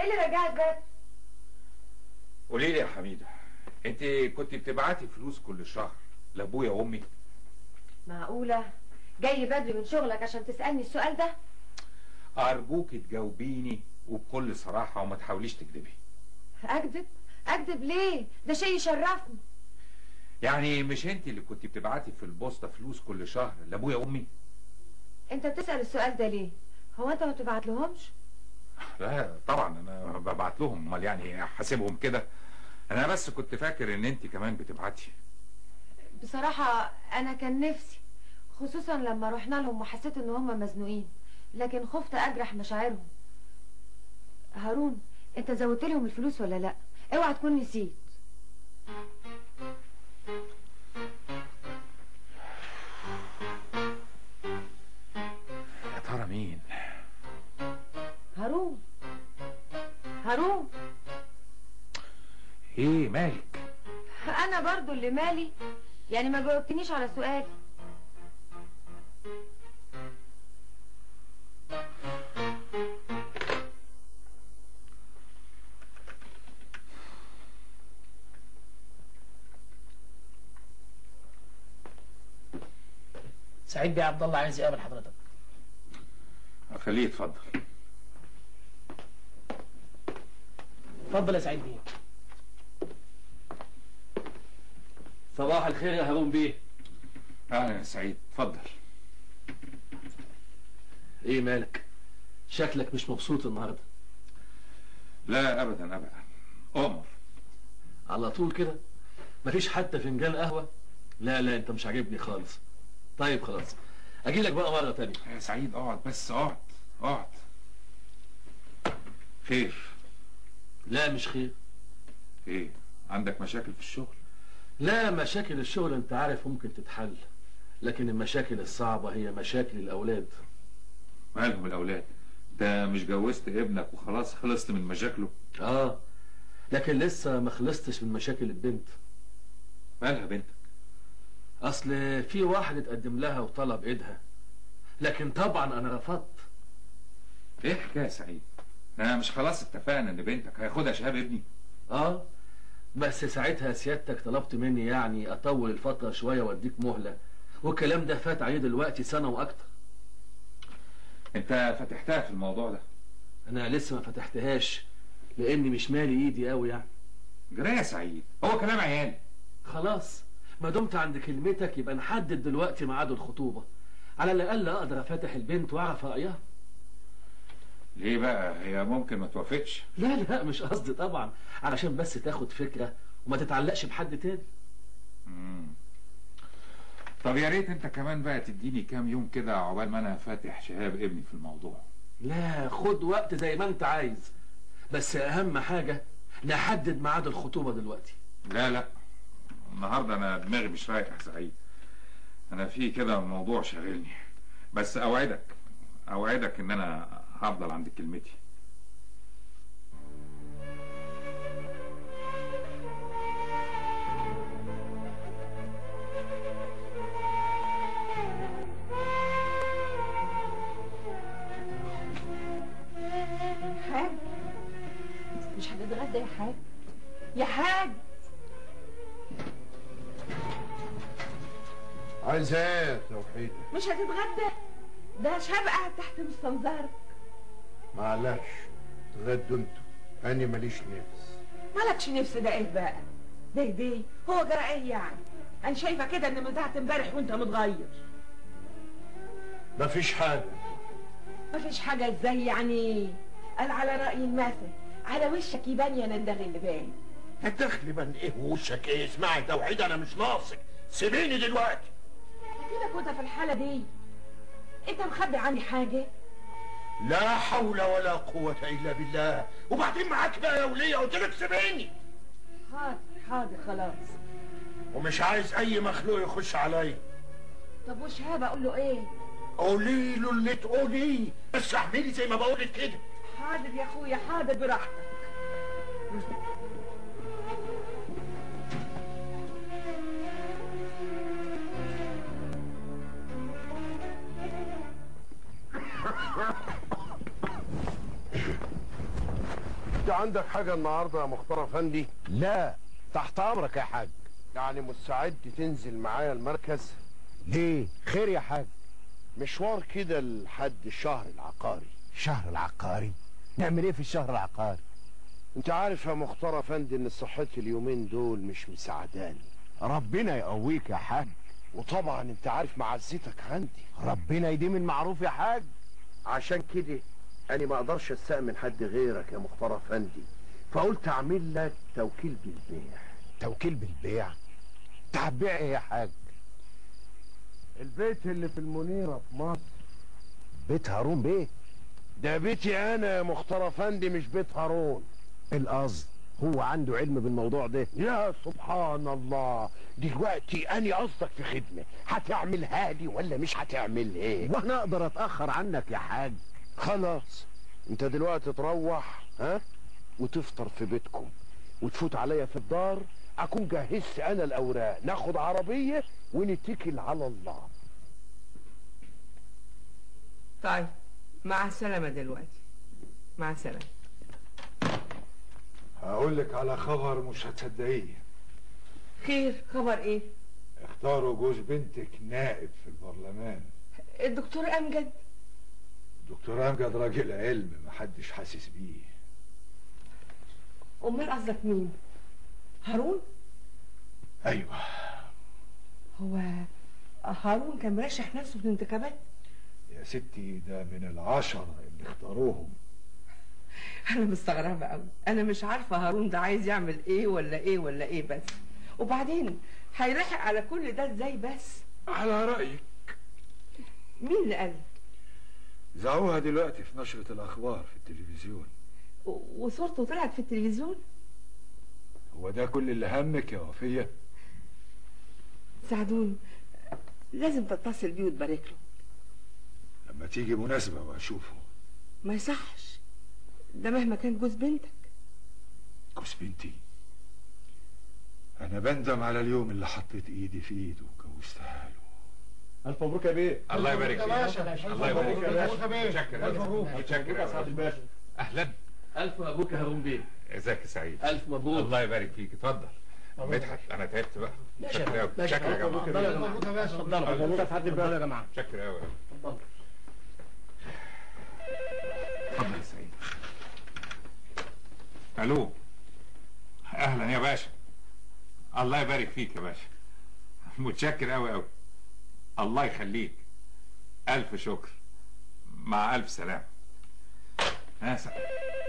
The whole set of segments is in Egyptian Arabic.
ايه اللي رجعك بدري قولي لي يا حميده انت كنت بتبعتي فلوس كل شهر لابويا وامي معقوله جاي بدري من شغلك عشان تسالني السؤال ده ارجوك تجاوبيني وبكل صراحه وما تحاوليش تكذبي اكذب اكذب ليه ده شيء يشرفني يعني مش انت اللي كنت بتبعتي في البوسطه فلوس كل شهر لابويا وامي انت بتسال السؤال ده ليه هو انت ما بتبعت لهمش لا طبعا انا ببعت لهم امال يعني حاسبهم كده انا بس كنت فاكر ان انت كمان بتبعتي بصراحه انا كان نفسي خصوصا لما رحنا لهم وحسيت ان هم مزنوقين لكن خفت اجرح مشاعرهم هارون انت زودت لهم الفلوس ولا لا اوعى تكون نسيت يا ترى مين هارون هارون ايه مالك انا برضو اللي مالي يعني ما جاوبتنيش على سؤالي سعيد بيه عبد الله عايز يقابل حضرتك خليه يتفضل اتفضل يا سعيد بيه صباح الخير يا هارون بيه اهلا يا سعيد اتفضل ايه مالك شكلك مش مبسوط النهارده لا ابدا ابدا امر على طول كده مفيش حتى فنجان قهوه لا لا انت مش عاجبني خالص طيب خلاص اجي لك بقى مره تانية يا سعيد اقعد بس اقعد اقعد خير لا مش خير ايه عندك مشاكل في الشغل لا مشاكل الشغل انت عارف ممكن تتحل لكن المشاكل الصعبة هي مشاكل الأولاد مالهم الاولاد ده مش جوزت ابنك وخلاص خلصت من مشاكله اه لكن لسه ما خلصتش من مشاكل البنت مالها بنتك اصل في واحد اتقدم لها وطلب ايدها لكن طبعا انا رفضت ايه الحكايه يا سعيد انا مش خلاص اتفقنا ان بنتك هياخدها شهاب ابني اه بس ساعتها سيادتك طلبت مني يعني اطول الفترة شوية واديك مهلة والكلام ده فات عليه دلوقتي سنة واكتر انت فتحتها في الموضوع ده انا لسه ما فتحتهاش لاني مش مالي ايدي قوي يعني جرايه يا سعيد هو كلام عيال خلاص ما دمت عند كلمتك يبقى نحدد دلوقتي ميعاد الخطوبة على الاقل اقدر افتح البنت واعرف رايها ليه بقى هي ممكن ما توافقش لا لا مش قصدي طبعا علشان بس تاخد فكرة وما تتعلقش بحد تاني مم. طب يا ريت انت كمان بقى تديني كام يوم كده عقبال ما انا فاتح شهاب ابني في الموضوع لا خد وقت زي ما انت عايز بس اهم حاجة نحدد ميعاد الخطوبة دلوقتي لا لا النهارده انا دماغي مش رايقه يا سعيد انا في كده موضوع شاغلني بس اوعدك اوعدك ان انا هفضل عند كلمتي حاج مش هتتغدى يا حاج يا حاج عايز ايه يا توحيد مش هتتغدى ده شاب قاعد تحت مستنظرك معلش اتغدوا انتوا انا ماليش نفس مالكش نفس ده ايه بقى ده دي هو جرى ايه يعني انا شايفه كده ان مزعت امبارح وانت متغير مفيش حاجه مفيش حاجه ازاي يعني قال على راي المثل على وشك يبان يا ندغ اللي باين هتدخلي من ايه وشك ايه اسمعي توحيد انا مش ناقصك سيبيني دلوقتي كده كنت في الحاله دي انت مخبي عني حاجه لا حول ولا قوة إلا بالله وبعدين معاك بقى يا ولية قلت لك سيبيني حاضر حاضر خلاص ومش عايز أي مخلوق يخش عليا طب وشهاب اقول له ايه قولي له اللي تقوليه بس اعملي زي ما بقولك كده حاضر يا اخويا حاضر براحتك عندك حاجة النهاردة يا مختار افندي لا تحت امرك يا حاج يعني مستعد تنزل معايا المركز ليه خير يا حاج مشوار كده لحد الشهر العقاري شهر العقاري نعمل ايه في الشهر العقاري انت عارف يا مختار افندي ان صحتي اليومين دول مش مساعداني ربنا يقويك يا حاج وطبعا انت عارف معزتك عندي ربنا يديم المعروف يا حاج عشان كده انا ما اقدرش استأمن حد غيرك يا مختار افندي فقلت اعمل لك توكيل بالبيع توكيل بالبيع تبيع ايه يا حاج البيت اللي في المنيرة في مصر بيت هارون بيه ده بيتي انا يا مختار افندي مش بيت هارون القصد هو عنده علم بالموضوع ده يا سبحان الله دلوقتي انا قصدك في خدمة هتعملها لي ولا مش هتعمل ايه وانا اقدر اتاخر عنك يا حاج خلاص انت دلوقتي تروح ها وتفطر في بيتكم وتفوت عليا في الدار اكون جهزت انا الاوراق ناخد عربية ونتكل على الله طيب مع السلامة دلوقتي مع السلامة هقول لك على خبر مش هتصدقيه خير خبر ايه اختاروا جوز بنتك نائب في البرلمان الدكتور امجد الدكتور امجد راجل علم محدش حاسس بيه امال قصدك مين هارون ايوه هو هارون كان مرشح نفسه في الانتخابات يا ستي ده من العشرة اللي اختاروهم انا مستغربه قوي انا مش عارفه هارون ده عايز يعمل ايه ولا ايه ولا ايه بس وبعدين هيلحق على كل ده ازاي بس على رأيك مين اللي قال ذاعوها دلوقتي في نشرة الأخبار في التلفزيون و- وصورته طلعت في التلفزيون هو ده كل اللي همك يا وفية سعدون لازم تتصل بيه وتبارك له لما تيجي مناسبة وأشوفه ما يصحش ده مهما كان جوز بنتك جوز بنتي أنا بندم على اليوم اللي حطيت إيدي في إيده وجوزتها له الف مبروك يا بيه الله يبارك فيك الله يبارك فيك يا باشا متشكر الف مبروك متشكر يا سعاده الباشا اهلا الف مبروك يا هارون بيه ازيك يا سعيد الف مبروك الله يبارك فيك اتفضل مدحت انا تعبت بقى شكرا قوي ماشي. شكرا يا مبروك جماعه يا باشا مبروك يا باشا اتفضلوا مبروك يا سعاده الباشا يا جماعه شكرا قوي اتفضلوا اتفضل يا سعيد الو اهلا يا باشا الله يبارك فيك يا باشا متشكر قوي قوي الله يخليك الف شكر مع الف سلامه يا سلام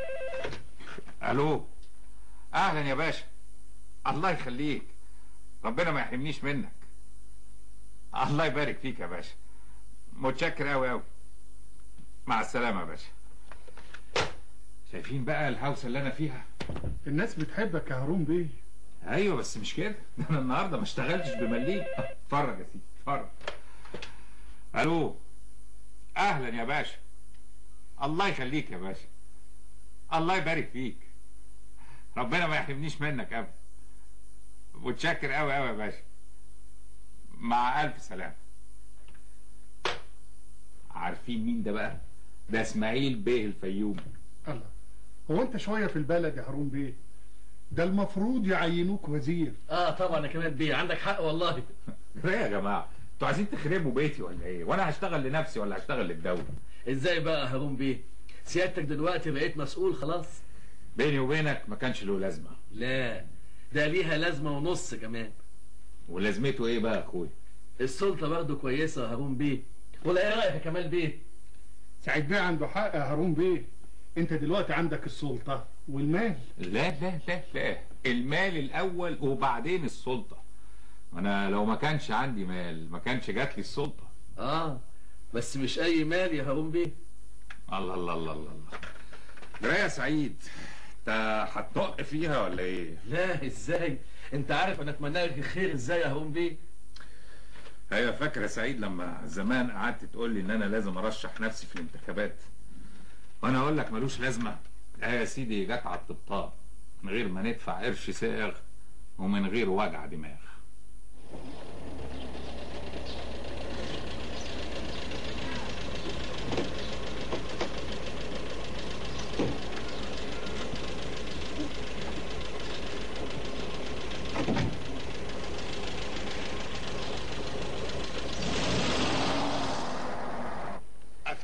الو اهلا يا باشا الله يخليك ربنا ما يحرمنيش منك الله يبارك فيك يا باشا متشكر قوي قوي مع السلامه يا باشا شايفين بقى الهوسه اللي انا فيها الناس بتحبك يا هارون بيه ايوه بس مش كده ده انا النهارده ما اشتغلتش بمليم اتفرج يا سيدي اتفرج الو اهلا يا باشا الله يخليك يا باشا الله يبارك فيك ربنا ما يحرمنيش منك ابدا متشكر قوي قوي يا باشا مع الف سلامه عارفين مين ده بقى ده اسماعيل بيه الفيومي الله هو انت شويه في البلد يا هارون بيه ده المفروض يعينوك وزير اه طبعا يا كمان بيه عندك حق والله ايه يا جماعه انتوا عايزين تخربوا بيتي ولا ايه وانا هشتغل لنفسي ولا هشتغل للدوله ازاي بقى يا هارون بيه سيادتك دلوقتي بقيت مسؤول خلاص بيني وبينك ما كانش له لازمه لا ده ليها لازمه ونص كمان ولازمته ايه بقى يا اخويا السلطه برضه كويسه يا هارون بيه ولا ايه رايك يا كمال بيه سعيد بيه عنده حق يا هارون بيه انت دلوقتي عندك السلطه والمال لا لا لا لا المال الاول وبعدين السلطه انا لو ما كانش عندي مال ما كانش جات لي السلطه اه بس مش اي مال يا هارون بيه الله الله الله الله الله جرايه يا سعيد انت هتطق فيها ولا ايه لا ازاي انت عارف انا اتمنى لك الخير ازاي يا هارون بيه ايوه فاكر يا سعيد لما زمان قعدت تقول لي ان انا لازم ارشح نفسي في الانتخابات وانا اقول لك ملوش لازمه لا يا سيدي جت على الطبطاب من غير ما ندفع قرش ساغ ومن غير وجع دماغ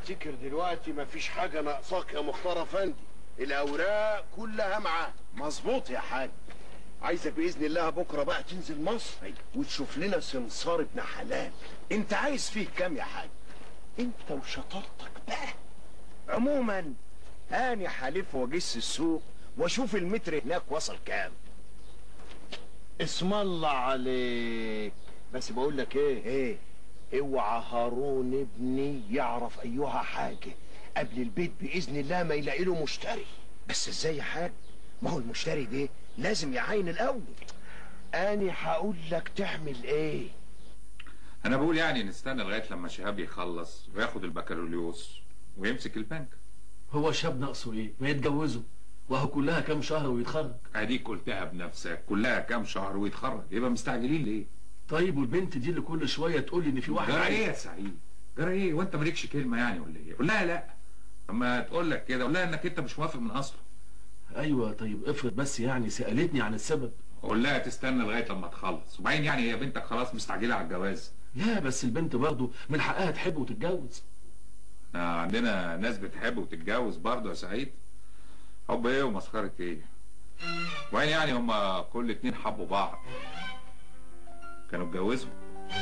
افتكر دلوقتي مفيش حاجة ناقصاك يا مختار افندي الاوراق كلها معاه مظبوط يا حاج عايزك باذن الله بكره بقى تنزل مصر وتشوف لنا سمسار ابن حلال انت عايز فيه كام يا حاج انت وشطارتك بقى عموما اني حالف واجس السوق واشوف المتر هناك وصل كام اسم الله عليك بس بقول لك ايه ايه اوعى هارون ابني يعرف ايها حاجه قبل البيت باذن الله ما يلاقي له مشتري بس ازاي يا حاج ما هو المشتري ده لازم يعاين الاول اني هقول لك تعمل ايه انا بقول يعني نستنى لغايه لما شهاب يخلص وياخد البكالوريوس ويمسك البنك هو شاب ناقصه ايه ما يتجوزه وهو كلها كام شهر ويتخرج اديك قلتها بنفسك كلها كام شهر ويتخرج يبقى مستعجلين ليه طيب والبنت دي اللي كل شويه تقول لي ان في واحد جرى ايه عايز يا سعيد جرى ايه وانت مالكش كلمه يعني ولا ايه قول لها لا اما تقول لك كده قول لها انك انت مش موافق من اصله ايوه طيب افرض بس يعني سالتني عن السبب قول لها تستنى لغايه لما تخلص وبعدين يعني هي بنتك خلاص مستعجله على الجواز لا بس البنت برضه من حقها تحب وتتجوز احنا عندنا ناس بتحب وتتجوز برضه يا سعيد حب ايه ومسخره ايه وبعدين يعني هما كل اتنين حبوا بعض كانوا اتجوزوا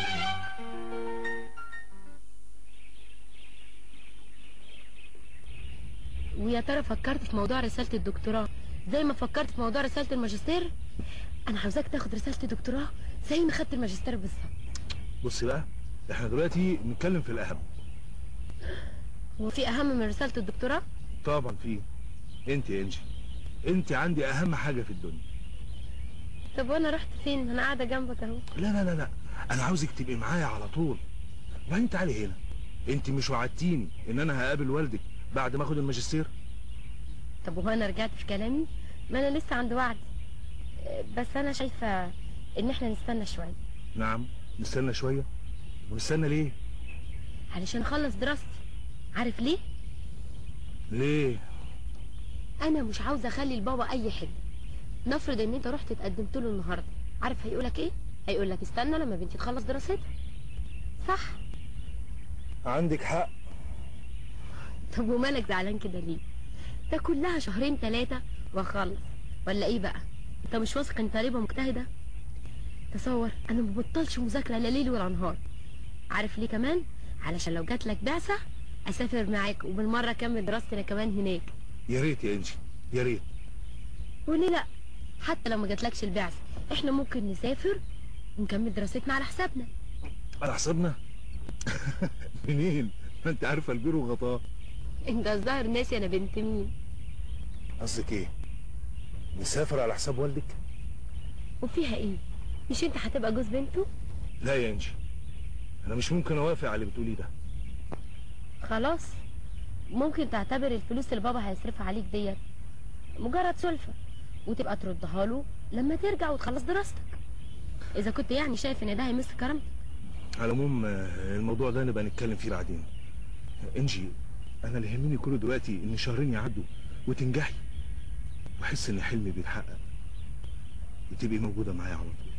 ويا ترى فكرت في موضوع رسالة الدكتوراه زي ما فكرت في موضوع رسالة الماجستير انا عاوزاك تاخد رسالة الدكتوراه زي ما خدت الماجستير بالظبط بص بقى احنا دلوقتي نتكلم في الاهم هو في اهم من رسالة الدكتوراه طبعا في انت يا انجي انت عندي اهم حاجه في الدنيا طب وانا رحت فين انا قاعدة جنبك اهو لا لا لا لا انا عاوزك تبقي معايا على طول وبعدين تعالي هنا انت مش وعدتيني ان انا هقابل والدك بعد ما اخد الماجستير طب وهو انا رجعت في كلامي ما انا لسه عند وعد آه، بس انا شايفة ان احنا نستنى شوية نعم نستنى شويه ونستنى ليه علشان اخلص دراستي عارف ليه ليه انا مش عاوزة اخلي لبابا اي حاجة نفرض ان انت رحت اتقدمت له النهارده عارف هيقولك ايه هيقولك استنى لما بنتي تخلص دراستها صح عندك حق طب ومالك زعلان كده ليه ده كلها شهرين ثلاثة واخلص ولا ايه بقى انت مش واثق ان طالبة مجتهدة تصور انا ما ببطلش مذاكرة لا ليل ولا نهار عارف ليه كمان علشان لو جات لك بعثة اسافر معاك وبالمرة اكمل دراستي انا كمان هناك يا ريت يا انجي يا ريت وليه لا حتى لو ما جاتلكش البعثة احنا ممكن نسافر ونكمل دراستنا على حسابنا على حسابنا منين ما انت عارفه البير وغطاه انت الظاهر ناسي انا بنت مين قصدك ايه نسافر على حساب والدك وفيها ايه مش انت هتبقى جوز بنته لا يا انجي انا مش ممكن اوافق على اللي بتقوليه ده خلاص ممكن تعتبر الفلوس اللي بابا هيصرفها عليك ديت مجرد سلفة وتبقى تردها له لما ترجع وتخلص دراستك اذا كنت يعني شايف ان ده هيمس كرامتك على العموم آه، الموضوع ده نبقى نتكلم فيه بعدين انجي انا اللي يهمني كله دلوقتي ان شهرين يعدوا وتنجحي واحس ان حلمي بيتحقق وتبقي موجوده معايا على طول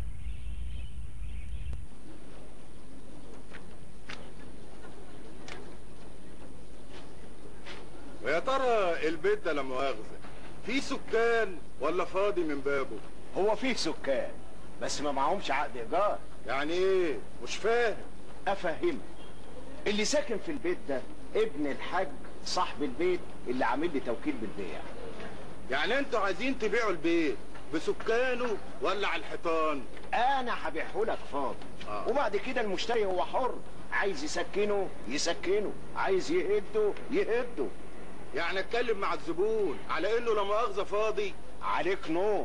ويا ترى البيت ده لا مؤاخذة فيه سكان ولا فاضي من بابه؟ هو فيه سكان بس ما معهمش عقد ايجار يعني ايه؟ مش فاهم افهمك اللي ساكن في البيت ده ابن الحاج صاحب البيت اللي عامل لي توكيل بالبيع يعني انتوا عايزين تبيعوا البيت بسكانه ولا على الحيطان؟ انا هبيعه لك فاضي آه. وبعد كده المشتري هو حر عايز يسكنه يسكنه عايز يهده يهده يعني اتكلم مع الزبون على انه لا مؤاخذة فاضي عليك نور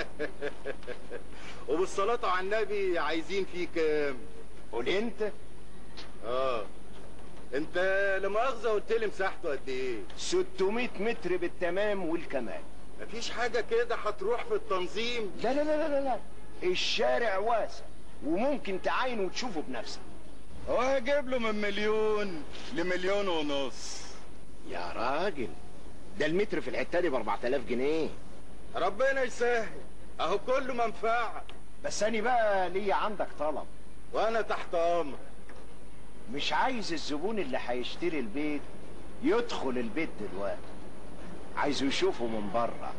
وبالصلاة على النبي عايزين فيه كام؟ قول انت اه انت لا مؤاخذة قلت لي مساحته قد ايه؟ 600 متر بالتمام والكمال مفيش حاجة كده هتروح في التنظيم؟ لا لا لا لا لا الشارع واسع وممكن تعاين وتشوفه بنفسك هو هجيب له من مليون لمليون ونص يا راجل ده المتر في الحته دي ب 4000 جنيه ربنا يسهل اهو كله منفعة بس انا بقى ليا عندك طلب وانا تحت امر مش عايز الزبون اللي هيشتري البيت يدخل البيت دلوقتي عايزه يشوفه من بره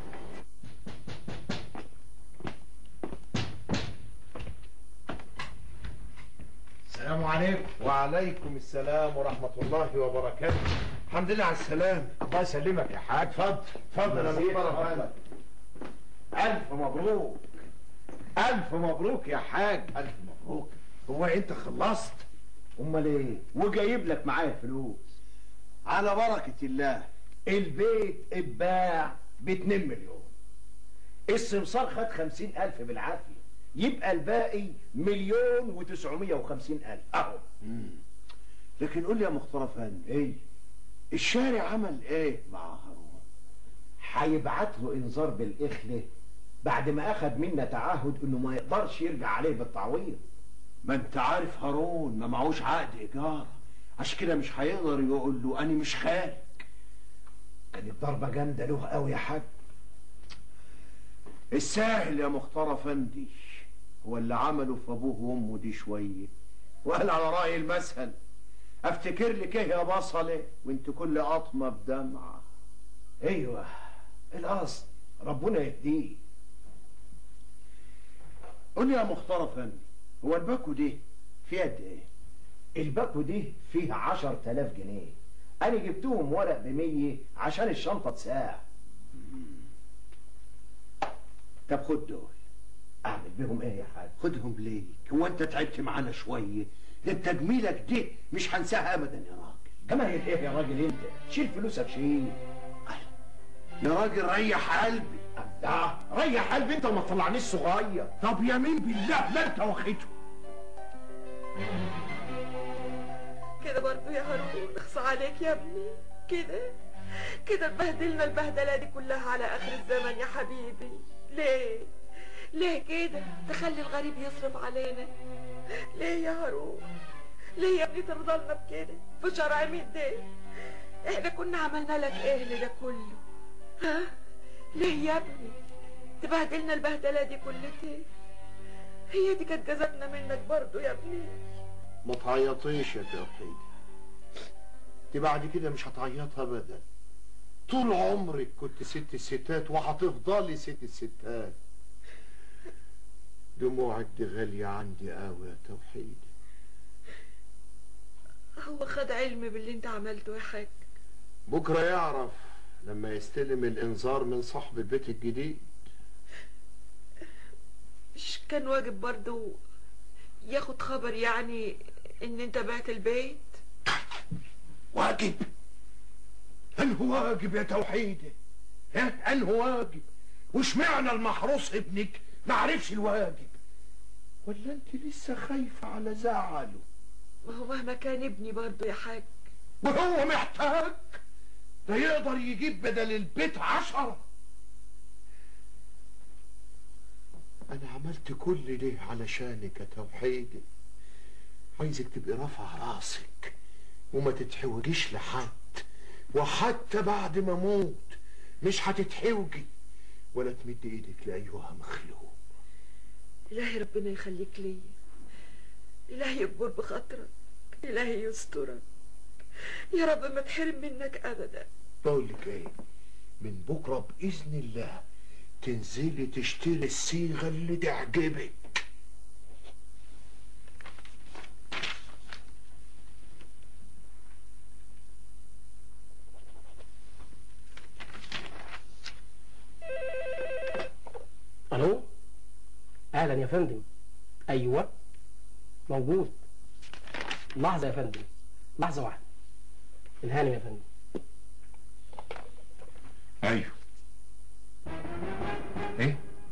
السلام عليكم وعليكم السلام ورحمة الله وبركاته الحمد لله على السلام الله يسلمك يا حاج اتفضل اتفضل يا مصطفى ألف مبروك ألف مبروك يا حاج ألف مبروك هو أنت خلصت؟ امال ايه وجايب لك معايا فلوس على بركة الله البيت اتباع باتنين مليون السمسار خد خمسين ألف بالعافية يبقى الباقي مليون وتسعمية وخمسين ألف أهو لكن قول لي يا مختار افندي ايه الشارع عمل ايه مع هارون هيبعت له انذار بالاخله بعد ما اخد منا تعهد انه ما يقدرش يرجع عليه بالتعويض ما انت عارف هارون ما معهوش عقد ايجار عشان كده مش هيقدر يقول له انا مش خارج كانت ضربه جامده له قوي يا حاج الساهل يا مختار افندي هو اللي عمله في ابوه وامه دي شويه وقال على راي المثل افتكر لك ايه يا بصله وانت كل قطمه بدمعه ايوه القصد ربنا يهديه قول لي يا مختار افندي هو الباكو دي فيها قد ايه الباكو دي فيها عشر تلاف جنيه انا جبتهم ورق بمية عشان الشنطة تساع طب خد دول اعمل بيهم ايه يا حاج خدهم ليك هو انت تعبت معانا شويه ده انت جميلك دي مش هنساها ابدا يا راجل كمان ايه يا راجل انت شيل فلوسك شيل يا راجل ريح قلبي ده ريح قلبي انت وما تطلعنيش صغير طب يمين بالله لا انت واخده كده برضو يا هارون اخصى عليك يا ابني كده كده اتبهدلنا البهدله دي كلها على اخر الزمن يا حبيبي ليه ليه كده تخلي الغريب يصرف علينا ليه يا هارون ليه يا ابني ترضلنا بكده في شرع مين ده احنا كنا عملنا لك ايه لده كله ها ليه يا ابني تبهدلنا البهدله دي كلها هي دي كانت جزتنا منك برضو يا ابني ما تعيطيش يا توحيد دي بعد كده مش هتعيطها ابدا طول عمرك كنت ست الستات وهتفضلي ست الستات دموعك دي غالية عندي قوي يا توحيد هو خد علم باللي انت عملته يا حاج بكرة يعرف لما يستلم الانذار من صاحب البيت الجديد مش كان واجب برضو ياخد خبر يعني ان انت بعت البيت واجب انه واجب يا توحيد ها انه واجب وش معنى المحروس ابنك ما عرفش الواجب ولا انت لسه خايفة على زعله ما هو مهما كان ابني برضو يا حاج وهو محتاج ده يقدر يجيب بدل البيت عشرة انا عملت كل ده علشانك يا توحيدي عايزك تبقي رافعة راسك وما تتحوجيش لحد وحتى بعد ما اموت مش هتتحوجي ولا تمد ايدك لايها مخلوق إلهي ربنا يخليك ليا إلهي يكبر بخاطرك إلهي يسترك يا رب ما تحرم منك أبدا بقول لك ايه من بكره باذن الله تنزلي تشتري الصيغه اللي تعجبك الو اهلا يا فندم ايوه موجود لحظه يا فندم لحظه واحده الهانم يا فندم ايوه ايه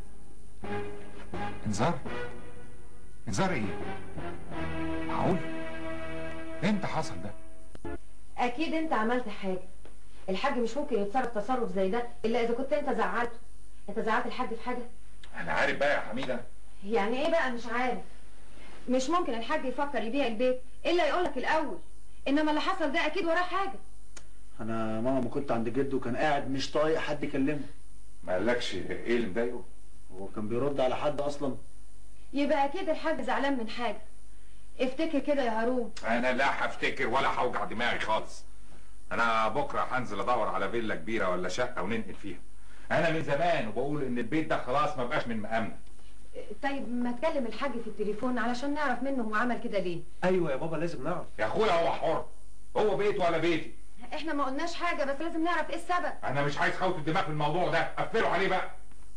انذار انذار ايه معقول امتى حصل ده اكيد انت عملت حاجه الحاج مش ممكن يتصرف تصرف زي ده الا اذا كنت انت زعلته انت زعلت الحاج في حاجه انا عارف بقى يا حميده يعني ايه بقى مش عارف مش ممكن الحاج يفكر يبيع البيت الا يقولك الاول انما اللي حصل ده اكيد وراه حاجه انا ماما ما كنت عند جده كان قاعد مش طايق حد يكلمه ما قالكش ايه اللي مضايقه هو كان بيرد على حد اصلا يبقى اكيد الحاج زعلان من حاجه افتكر كده يا هارون انا لا هفتكر ولا هوجع دماغي خالص انا بكره هنزل ادور على فيلا كبيره ولا شقه وننقل فيها انا من زمان وبقول ان البيت ده خلاص ما بقاش من مقامنا طيب ما تكلم الحاج في التليفون علشان نعرف منه هو عمل كده ليه ايوه يا بابا لازم نعرف يا اخويا هو حر هو بيته ولا بيتي احنا ما قلناش حاجه بس لازم نعرف ايه السبب انا مش عايز خوت الدماغ في الموضوع ده قفلوا عليه بقى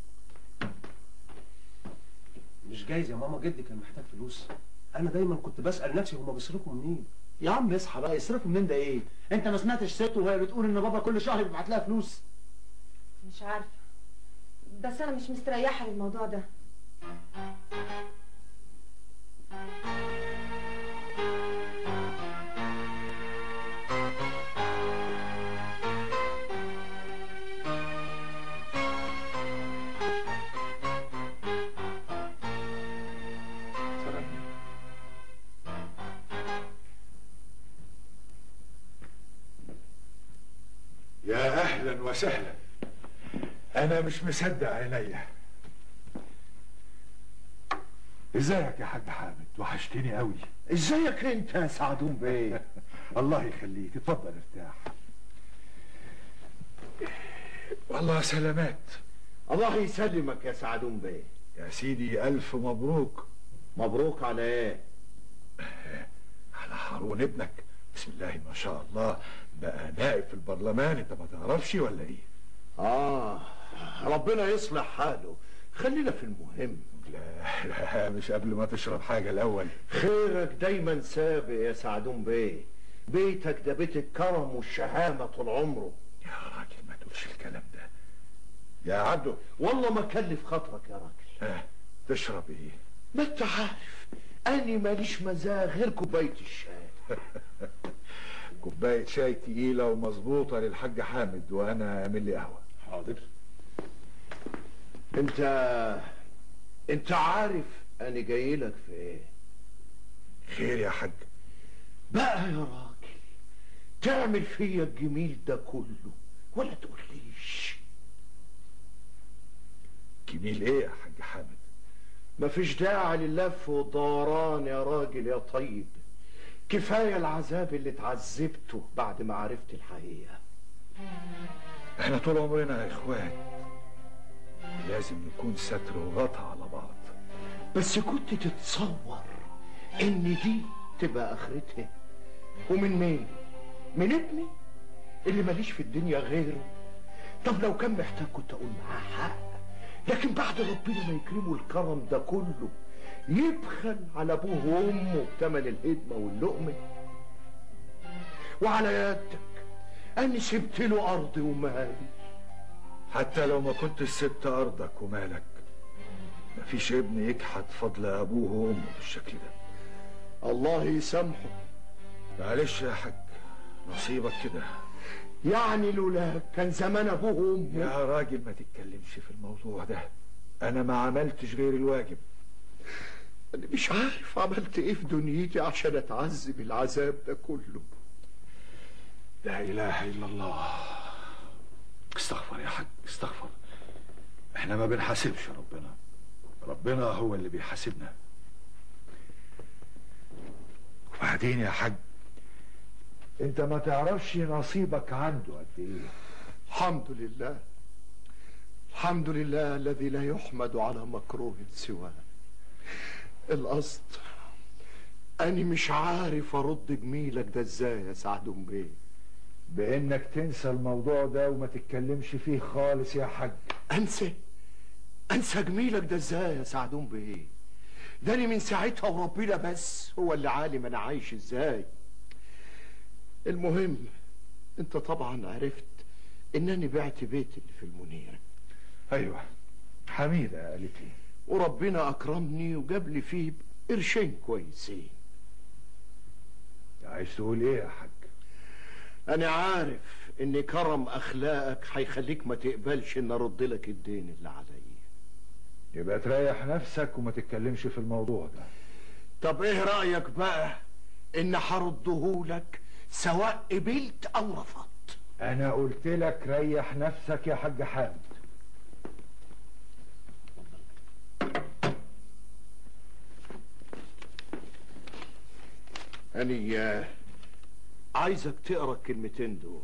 مش جايز يا ماما جدي كان محتاج فلوس انا دايما كنت بسال نفسي هما بيصرفوا منين يا عم اصحى بقى يصرفوا منين ده ايه انت ما سمعتش سته وهي بتقول ان بابا كل شهر بيبعت لها فلوس مش عارفه بس انا مش مستريحه للموضوع ده يا اهلا وسهلا انا مش مصدق عينيا ازيك يا حاج حامد وحشتني قوي ازيك انت يا سعدون بيه الله يخليك اتفضل ارتاح والله سلامات الله يسلمك يا سعدون بيه يا سيدي الف مبروك مبروك على ايه على هارون ابنك بسم الله ما شاء الله بقى نائب في البرلمان انت ما تعرفش ولا ايه اه ربنا يصلح حاله خلينا في المهم لا لا مش قبل ما تشرب حاجه الاول خيرك دايما سابق يا سعدون بيه بيتك ده بيت الكرم والشهامة طول عمره يا راجل ما تقولش الكلام ده يا عبدو والله ما كلف خاطرك يا راجل ها تشرب ايه ما انت عارف اني ماليش مزاج غير كوبايه الشاي كوبايه شاي تقيله ومظبوطه للحاج حامد وانا اعمل لي قهوه حاضر انت انت عارف انا جاي لك في ايه خير يا حاج بقى يا راجل تعمل فيا الجميل ده كله ولا تقوليش جميل ايه يا حاج حامد مفيش داعي للف والدوران يا راجل يا طيب كفايه العذاب اللي اتعذبته بعد ما عرفت الحقيقه احنا طول عمرنا يا اخوات لازم نكون ستر وغطا على بعض بس كنت تتصور ان دي تبقى اخرتها ومن مين من ابني اللي ماليش في الدنيا غيره طب لو كان محتاج كنت اقول معاه حق لكن بعد ربنا ما يكرمه الكرم ده كله يبخل على ابوه وامه بتمن الهدمه واللقمه وعلى يدك اني سبت له ارضي ومالي حتى لو ما كنت سبت ارضك ومالك مفيش ابن يجحد فضل ابوه وامه بالشكل ده الله يسامحه معلش يا حاج نصيبك كده يعني لولاك كان زمان ابوه وامه يا راجل ما تتكلمش في الموضوع ده انا ما عملتش غير الواجب انا مش عارف عملت ايه في دنيتي عشان اتعذب العذاب ده كله لا اله الا الله استغفر يا حاج استغفر احنا ما بنحاسبش ربنا ربنا هو اللي بيحاسبنا وبعدين يا حاج انت ما تعرفش نصيبك عنده قد ايه الحمد لله الحمد لله الذي لا يحمد على مكروه سواه القصد أنا مش عارف أرد جميلك ده إزاي يا سعد بيه بانك تنسى الموضوع ده وما تتكلمش فيه خالص يا حاج أنسى أنسى جميلك ده إزاي يا سعدون بيه ده أنا من ساعتها وربنا بس هو اللي عالم أنا عايش إزاي المهم أنت طبعا عرفت إنني بعت بيت اللي في المنيرة ايوه حميده قالت لي وربنا أكرمني وجاب لي فيه قرشين كويسين عايز تقول ايه يا حاج أنا عارف إن كرم أخلاقك هيخليك ما تقبلش إن أرد لك الدين اللي عليا يبقى تريح نفسك وما تتكلمش في الموضوع ده طب إيه رأيك بقى إن هردهولك سواء قبلت أو رفضت انا قلت لك ريح نفسك يا حاج حامد أني آه، عايزك تقرا الكلمتين دول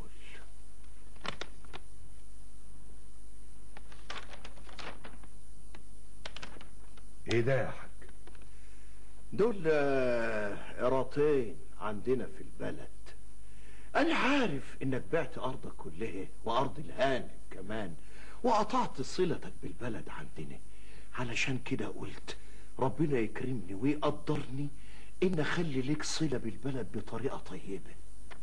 ايه ده يا حاج دول آه، قراطين عندنا في البلد أنا عارف إنك بعت أرضك كلها وأرض الهانم كمان وقطعت صلتك بالبلد عندنا علشان كده قلت ربنا يكرمني ويقدرني إن أخلي لك صلة بالبلد بطريقة طيبة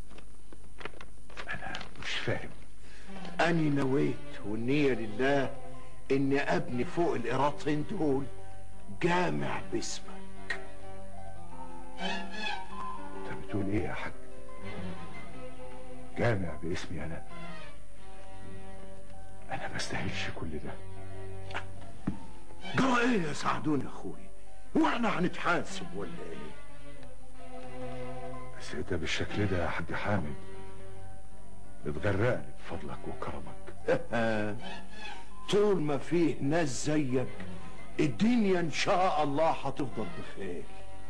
أنا مش فاهم أني نويت والنية لله إني أبني فوق القراطين دول جامع باسمك انت بتقول ايه يا حاج جامع باسمي انا انا ما استاهلش كل ده جرى ايه يا سعدون يا اخوي واحنا هنتحاسب ولا ايه بس انت بالشكل ده يا حاج حامد بتغرقني بفضلك وكرمك طول ما فيه ناس زيك الدنيا ان شاء الله هتفضل بخير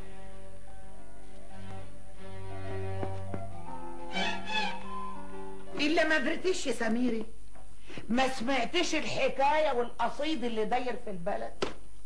إلا ما درتش يا سميري ما سمعتش الحكاية والقصيد اللي داير في البلد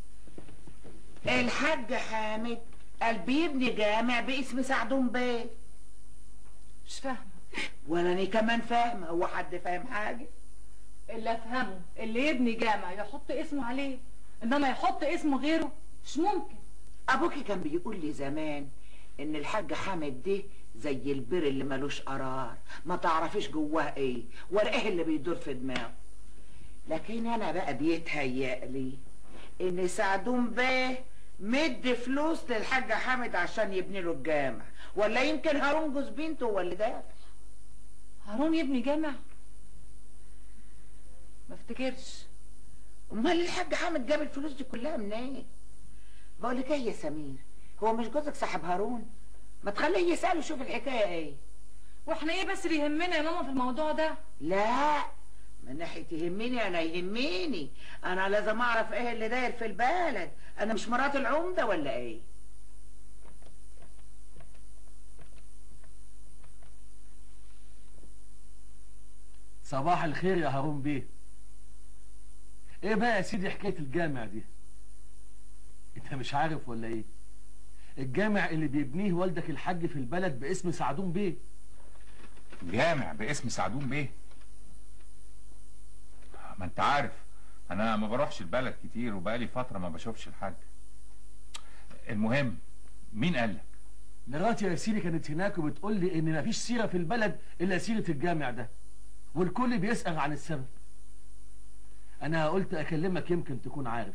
الحاج حامد قال بيبني جامع باسم سعدون بيه مش فاهمة ولا انا كمان فاهمة هو حد فاهم حاجة اللي افهمه اللي يبني جامع يحط اسمه عليه انما يحط اسمه غيره مش ممكن ابوكي كان بيقول لي زمان ان الحاج حامد ده زي البر اللي ملوش قرار ما تعرفيش جواه ايه ولا ايه اللي بيدور في دماغه لكن انا بقى بيتهيألي ان سعدون بيه مد فلوس للحاج حامد عشان يبني له الجامع ولا يمكن هارون جوز بنته هو اللي دافع هارون يبني جامع ما افتكرش امال الحاج حامد جاب الفلوس دي كلها منين بقول لك ايه يا سمير هو مش جوزك صاحب هارون ما تخليه يساله شوف الحكايه ايه واحنا ايه بس اللي يهمنا يا ماما في الموضوع ده لا من ناحيه يهمني انا يهمني انا لازم اعرف ايه اللي داير في البلد انا مش مرات العمده ولا ايه صباح الخير يا هارون بيه ايه بقى يا سيدي حكايه الجامع دي انت مش عارف ولا ايه الجامع اللي بيبنيه والدك الحاج في البلد باسم سعدون بيه جامع باسم سعدون بيه ما انت عارف انا ما بروحش البلد كتير وبقالي فتره ما بشوفش الحاج المهم مين قال لك مراتي يا سيدي كانت هناك وبتقول لي ان مفيش سيره في البلد الا سيره الجامع ده والكل بيسال عن السبب انا قلت اكلمك يمكن تكون عارف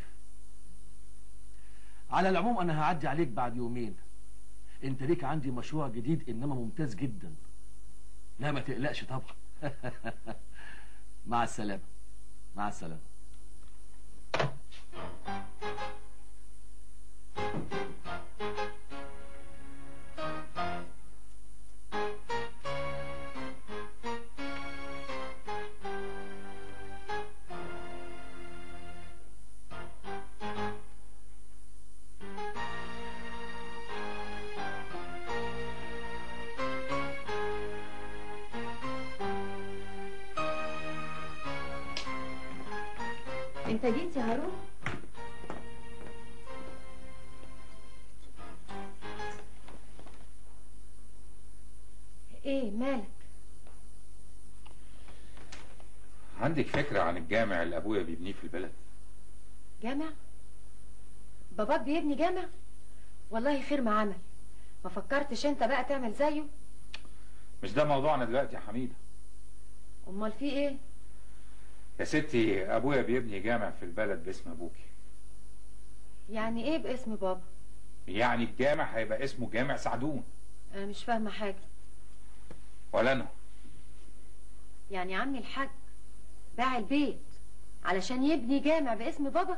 على العموم انا هعدي عليك بعد يومين انت ليك عندي مشروع جديد انما ممتاز جدا لا ما تقلقش طبعا مع السلامه مع السلامه انت جيت يا هارون ايه مالك عندك فكره عن الجامع اللي ابويا بيبنيه في البلد جامع باباك بيبني جامع والله خير ما عمل ما فكرتش انت بقى تعمل زيه مش ده موضوعنا دلوقتي يا حميده امال في ايه يا ستي ابويا بيبني جامع في البلد باسم ابوكي يعني ايه باسم بابا يعني الجامع هيبقى اسمه جامع سعدون انا مش فاهمه حاجه ولا انا يعني عمي الحاج باع البيت علشان يبني جامع باسم بابا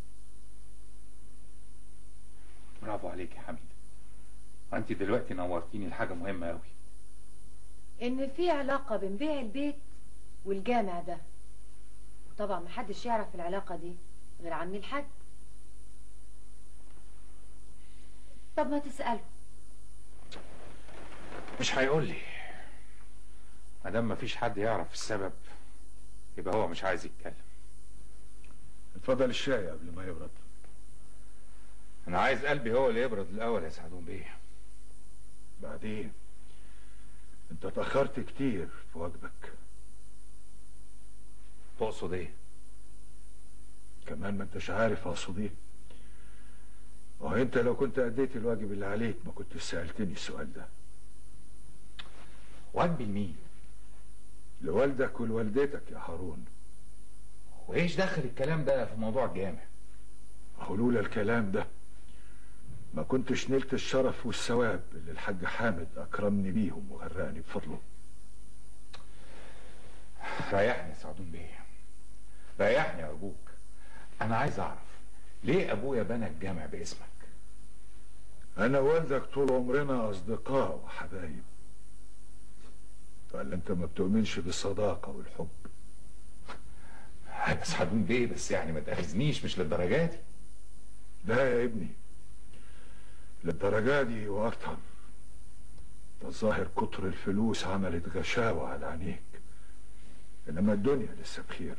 برافو عليك يا حميده وانت دلوقتي نورتيني لحاجه مهمه قوي ان في علاقه بين بيع البيت والجامع ده وطبعا محدش يعرف العلاقه دي غير عمي الحاج طب ما تساله مش هيقول لي ما دام مفيش حد يعرف السبب يبقى هو مش عايز يتكلم اتفضل الشاي قبل ما يبرد انا عايز قلبي هو اللي يبرد الاول يا سعدون بيه بعدين انت اتأخرت كتير في واجبك تقصد ايه كمان ما انتش عارف اقصد ايه وهو انت لو كنت اديت الواجب اللي عليك ما كنت سألتني السؤال ده واجبي لمين لوالدك ولوالدتك يا هارون وايش دخل الكلام ده في موضوع الجامع هو لولا الكلام ده ما كنتش نلت الشرف والثواب اللي الحاج حامد اكرمني بيهم وغرقني بفضله ريحني يا سعدون بيه ريحني ارجوك انا عايز اعرف ليه ابويا بنى الجامع باسمك انا ووالدك طول عمرنا اصدقاء وحبايب ولا انت ما بتؤمنش بالصداقة والحب بس سعدون بيه بس يعني ما تاخذنيش مش للدرجه دي لا يا ابني للدرجة دي واكتر ده الظاهر كتر الفلوس عملت غشاوة على عينيك انما الدنيا لسه بخير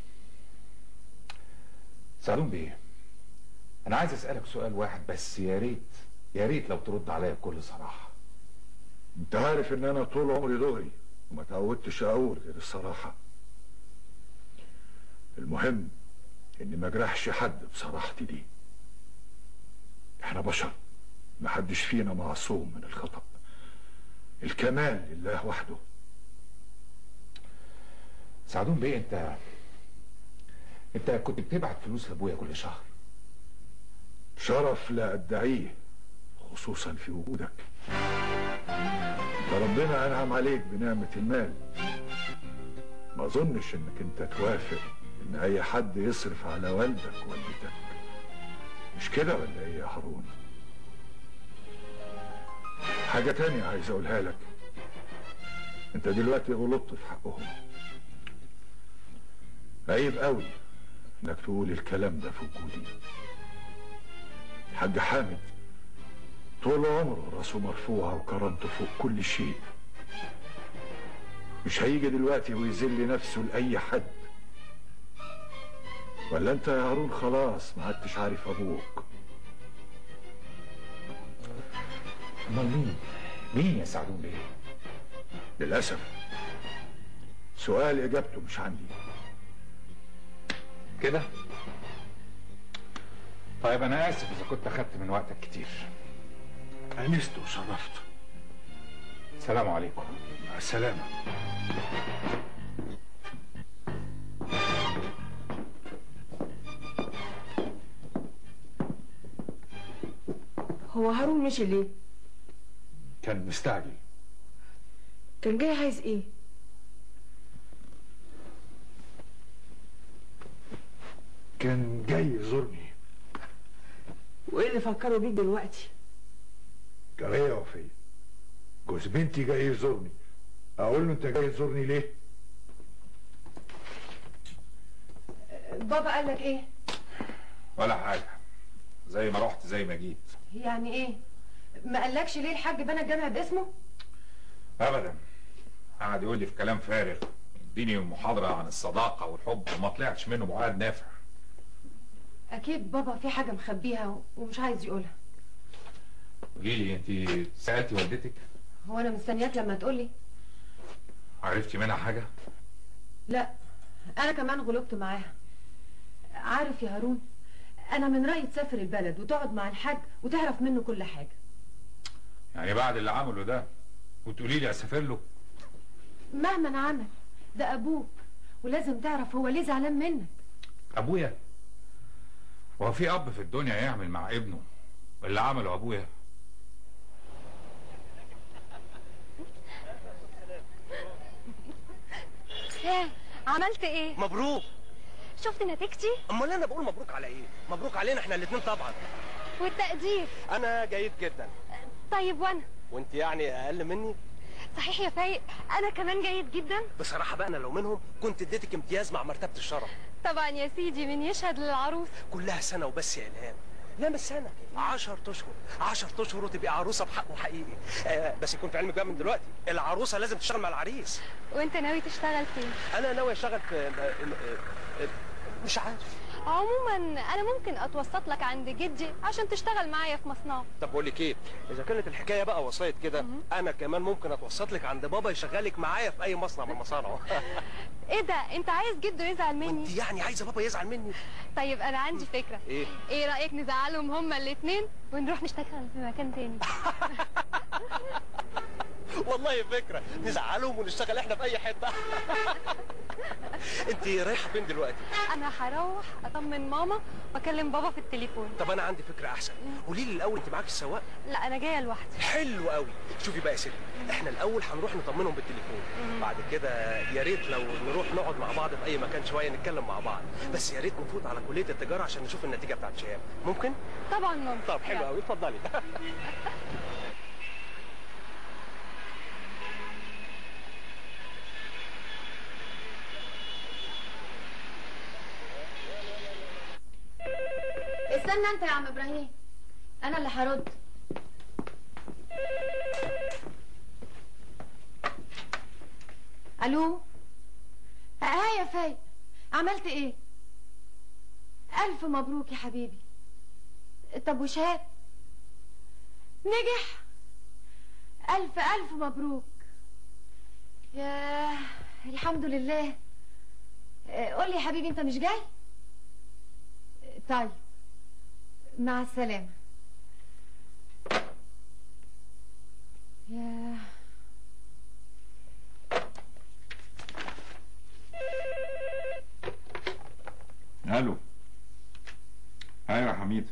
سعدون بيه انا عايز اسالك سؤال واحد بس يا ريت يا ريت لو ترد عليا بكل صراحه انت عارف ان انا طول عمري دغري وما تعودتش اقول غير الصراحة المهم اني ما اجرحش حد بصراحتي دي احنا بشر ما حدش فينا معصوم من الخطأ الكمال لله وحده سعدون بيه انت انت كنت بتبعت فلوس لابويا كل شهر شرف لا ادعيه خصوصا في وجودك ده ربنا انعم عليك بنعمة المال ما اظنش انك انت توافق ان اي حد يصرف على والدك والدتك مش كده ولا ايه يا هارون حاجة تانية عايز اقولها لك انت دلوقتي غلطت في حقهم عيب قوي انك تقول الكلام ده في وجودي الحاج حامد طول عمره راسه مرفوعة وكرامته فوق كل شيء مش هيجي دلوقتي ويذل نفسه لأي حد ولا انت يا هارون خلاص ما عدتش عارف ابوك امال مين مين يا سعدون بيه للأسف سؤال إجابته مش عندي كده طيب انا اسف اذا كنت اخدت من وقتك كتير أنست وشرفت السلام عليكم مع السلامة هو هارون مشي ليه؟ كان مستعجل كان جاي عايز ايه؟ كان جاي يزورني وايه اللي فكروا بيك دلوقتي؟ جاي يا وفية جوز بنتي جاي يزورني اقول له انت جاي تزورني ليه بابا قال لك ايه ولا حاجه زي ما رحت زي ما جيت يعني ايه ما قالكش ليه الحاج بنى الجامع باسمه ابدا قعد يقول لي في كلام فارغ اديني محاضره عن الصداقه والحب وما طلعتش منه بعاد نافع اكيد بابا في حاجه مخبيها ومش عايز يقولها قولي لي انت سالتي والدتك هو انا مستنياك لما تقولي عرفتي منها حاجه لا انا كمان غلبت معاها عارف يا هارون انا من رايي تسافر البلد وتقعد مع الحاج وتعرف منه كل حاجه يعني بعد اللي عمله ده وتقولي لي اسافر له مهما عمل ده ابوك ولازم تعرف هو ليه زعلان منك ابويا هو في اب في الدنيا يعمل مع ابنه اللي عمله ابويا ها عملت ايه مبروك شفت نتيجتي امال انا بقول مبروك على ايه مبروك علينا احنا الاثنين طبعا والتقدير انا جيد جدا طيب وانا وانت يعني اقل مني صحيح يا فايق انا كمان جيد جدا بصراحه بقى انا لو منهم كنت اديتك امتياز مع مرتبه الشرف طبعا يا سيدي من يشهد للعروس كلها سنه وبس يا الهام لا مش سنه 10 اشهر 10 اشهر وتبقي عروسه بحقه حقيقي آه بس يكون في علمك بقى من دلوقتي العروسه لازم تشتغل مع العريس وانت ناوي تشتغل فين انا ناوي اشتغل في آه، آه، آه، مش عارف عموما انا ممكن اتوسط لك عند جدي عشان تشتغل معايا في مصنعه طب بقول لك ايه اذا كانت الحكايه بقى وصلت كده انا كمان ممكن اتوسط لك عند بابا يشغلك معايا في اي مصنع من مصانعه ايه ده انت عايز جده يزعل مني انت يعني عايزه بابا يزعل مني طيب انا عندي فكره ايه ايه رايك نزعلهم هما الاثنين ونروح نشتغل في مكان تاني والله فكره نزعلهم ونشتغل احنا في اي حته انت رايحه فين دلوقتي انا هروح اطمن ماما واكلم بابا في التليفون طب انا عندي فكره احسن قولي لي الاول انت معاك السواق لا انا جايه لوحدي حلو قوي شوفي بقى يا ستي احنا الاول هنروح نطمنهم بالتليفون بعد كده يا ريت لو نروح نقعد مع بعض في اي مكان شويه نتكلم مع بعض بس يا ريت نفوت على كليه التجاره عشان نشوف النتيجه بتاعت شهاب ممكن طبعا ممكن طب حلو قوي اتفضلي استنى انت يا عم ابراهيم انا اللي هرد الو اه يا فاي عملت ايه الف مبروك يا حبيبي طب وشهاب نجح الف الف مبروك يا الحمد لله آه، قول لي يا حبيبي انت مش جاي آه، طيب مع السلامة يا الو ايوه يا حميد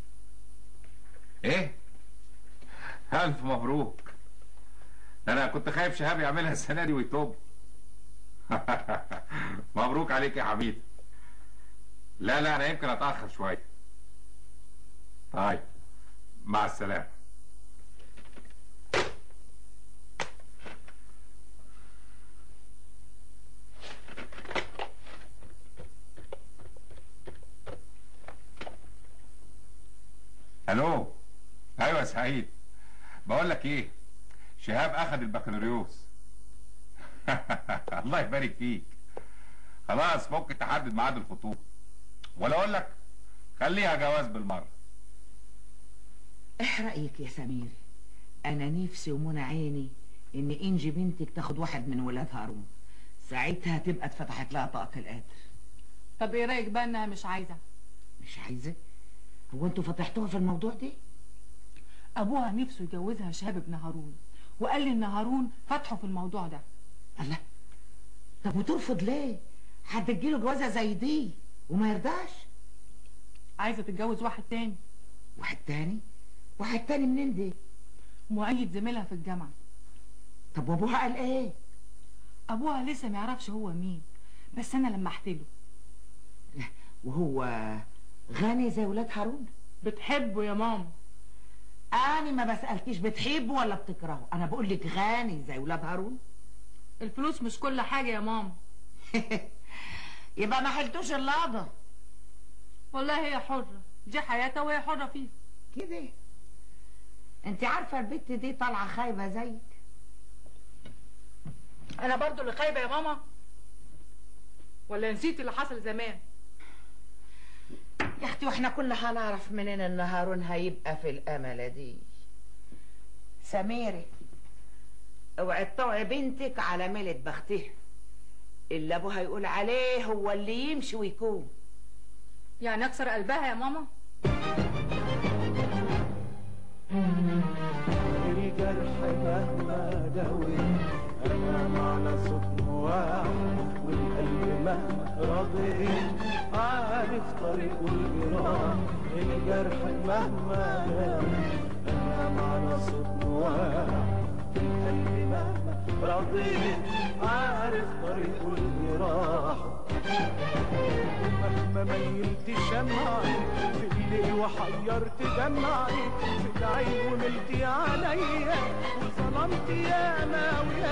ايه الف مبروك ده انا كنت خايف شهاب يعملها السنه دي ويتوب مبروك عليك يا حميد لا لا انا يمكن اتاخر شويه طيب مع السلامه الو ايوه يا سعيد بقول لك ايه شهاب اخذ البكالوريوس الله يبارك فيك خلاص ممكن تحدد ميعاد الخطوبه ولا اقول لك خليها جواز بالمره ايه رايك يا سمير انا نفسي ومنى عيني ان انجي بنتك تاخد واحد من ولاد هارون ساعتها تبقى اتفتحت لها طاقه القادر طب ايه رايك بقى انها مش عايزه مش عايزه هو انتوا فتحتوها في الموضوع ده ابوها نفسه يجوزها شهاب ابن هارون وقال لي ان هارون فتحه في الموضوع ده الله طب وترفض ليه هتجيله جوازه زي دي وما يرضاش عايزه تتجوز واحد تاني واحد تاني واحد تاني منين دي مؤيد زميلها في الجامعه طب وابوها قال ايه ابوها لسه ما يعرفش هو مين بس انا لمحت له وهو غني زي ولاد هارون بتحبه يا ماما انا ما بسالكيش بتحبه ولا بتكرهه انا بقول لك غني زي ولاد هارون الفلوس مش كل حاجه يا ماما يبقى ما حلتوش اللقطه والله هي حره دي حياتها وهي حره فيها كده انت عارفه البت دي طالعه خايبه زيك انا برضو اللي خايبه يا ماما ولا نسيت اللي حصل زمان يا اختي واحنا كنا هنعرف منين ان هارون هيبقى في الامله دي سميرة اوعي تطوعي بنتك على ميلة بختها اللي ابوها يقول عليه هو اللي يمشي ويكون يعني اكسر قلبها يا ماما الجرح مهما داوي انا معنى صوت واحد والقلب مهما رضي عارف طريقه الجراح الجرح مهما داوي انا معنى صوت واحد والقلب مهما رضي عارف طريقه الجراح مهما ميلت شمعي في الليل وحيرت دمعي في العين وملتي عليا وظلمت ياما ويا